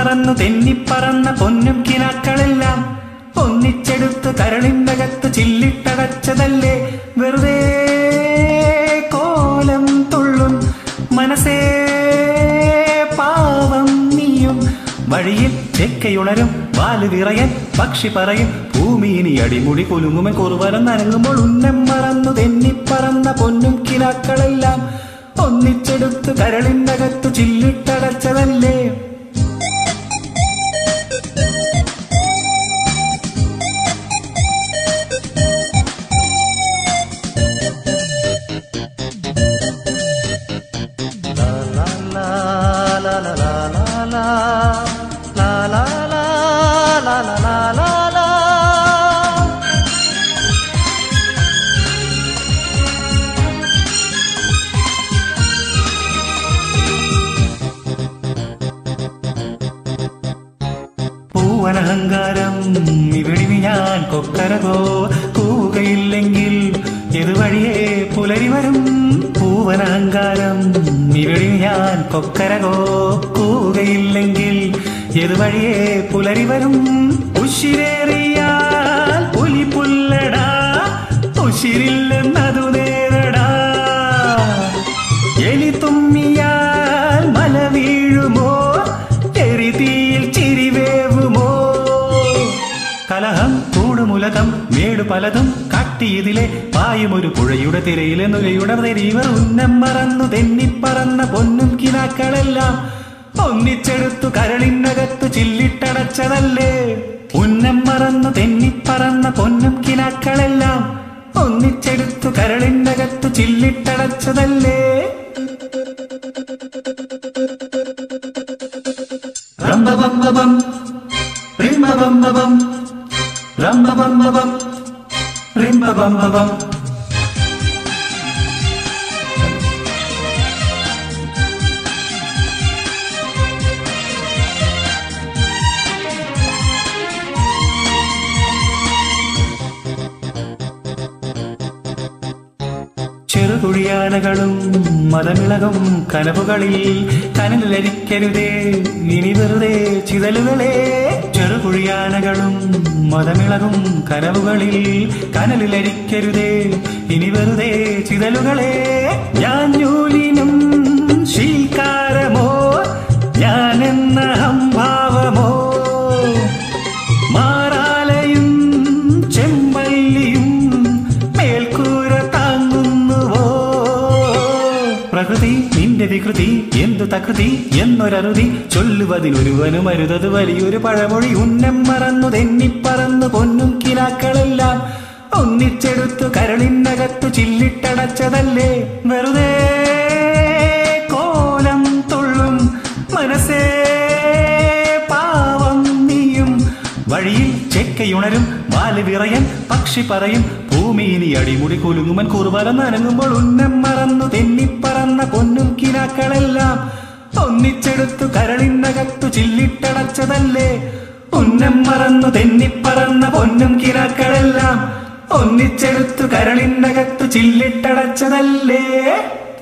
മറന്നു തെന്നിപ്പറന്ന പൊന്നും കിനാക്കളെല്ലാം ഒന്നിച്ചെടുത്ത് കരളിനകത്ത് ചില്ലിട്ടടച്ചതല്ലേ വെറുതെ കോലം തുള്ളും മനസ്സേ പാവം നീയും വഴിയിൽ ചെക്കയുണരും വാല് വിറയൻ പക്ഷി പറയും ഭൂമിയിനി അടിമുടി കുലുങ്ങുമൻ കുറുവരം നനങ്ങുമ്പോൾ ഉന്നം മറന്നു തെന്നിപ്പറന്ന പൊന്നും കിനാക്കളെല്ലാം ഒന്നിച്ചെടുത്ത് കരളിനകത്തു ചില്ലിട്ടടച്ചതല്ലേ പൂവനഹങ്കാരം ഇവിടിനി ഞാൻ കൊക്കരകോ കൂകയില്ലെങ്കിൽ ഇതുവഴിയേ പുലരി വരും പൂവനഹങ്കാരം ഇവിടിനി ഞാൻ കൊക്കരകോ കൂകയില്ലെങ്കിൽ ഇതുവഴിയേ പുലരി വരും ഉശിരേറിയാൽ പുലി പുല്ലടാ ഉശിരില്ലെന്നതു നേരടാ എലി തുമ്മിയാൽ മല വീഴുമോ എരിതീയിൽ ചിരിവേവുമോ കലഹം കൂടുമുലകം മേടു പലതും കാട്ടിയതിലെ പായുമൊരു പുഴയുടെ തിരയിലെ നുരയുടെ തെരീവർ ഉന്നം മറന്നു തെന്നിപ്പറന്ന പൊന്നും കിനാക്കളെല്ലാം ഒന്നിച്ചെടുത്തു കരളിനകത്തു ചില്ലിട്ടടച്ചതല്ലേ ഉന്നം മറന്നു തെന്നിപ്പറന്ന പൊന്നും കിനാക്കളെല്ലാം ഒന്നിച്ചെടുത്തു കരളിനകത്തു ചില്ലിട്ടടച്ചതല്ലേ റംബബംബബം റിംബബംബബം റംബബംബബം റിംബബംബബം ചെറുകുഴിയാനകളും മതമിളകും കനവുകളിൽ കനലിലരിക്കരുതേ ഇനി വെറുതെ ചിതലുകളെ ചെറുകുഴിയാനകളും മതമിളകും കനവുകളിൽ കനലിലരിക്കരുതേ ഇനി വെറുതെ ചിതലുകളെ ഞാൻ ഞൂലിനും ശീൽക്കാരമോ ഞാനെന്ന ഹംഭാവമോ മാറാലയും ചെമ്പല്ലിയും മേൽക്കൂര താങ്ങുന്നുവോ പ്രകൃതി നിന്റെ വികൃതി എന്തു തകൃതി എന്നൊരറുതി ചൊല്ലുവതിനൊരുവനും അരുതത് വലിയൊരു പഴമൊഴി ഉന്നം മറന്നു തെന്നിപ്പറന്നു പൊന്നും കിനാക്കളെല്ലാം ഒന്നിച്ചെടുത്തു കരളിനകത്തു ചില്ലിട്ടടച്ചതല്ലേ വെറുതെ കോലം തുള്ളും മനസ്സേ പാവം നീയും വഴിയിൽ ചെക്കയുണരും വാല് വിറയൻ പക്ഷി പറയും ഭൂമിയിനി അടിമുടി കുലുങ്ങുമൻ കുറുവരം നനങ്ങുമ്പോൾ ഉന്നം മറന്നു തെന്നിപ്പറന്ന പൊന്നും കിനാക്കളെല്ലാം ഒന്നിച്ചെടുത്തു കരളിനകത്തു ചില്ലിട്ടടച്ചതല്ലേ ഉന്നം മറന്നു തെന്നിപ്പറന്ന പൊന്നും കിനാക്കളെല്ലാം ഒന്നിച്ചെടുത്തു കരളിനകത്തു ചില്ലിട്ടടച്ചതല്ലേ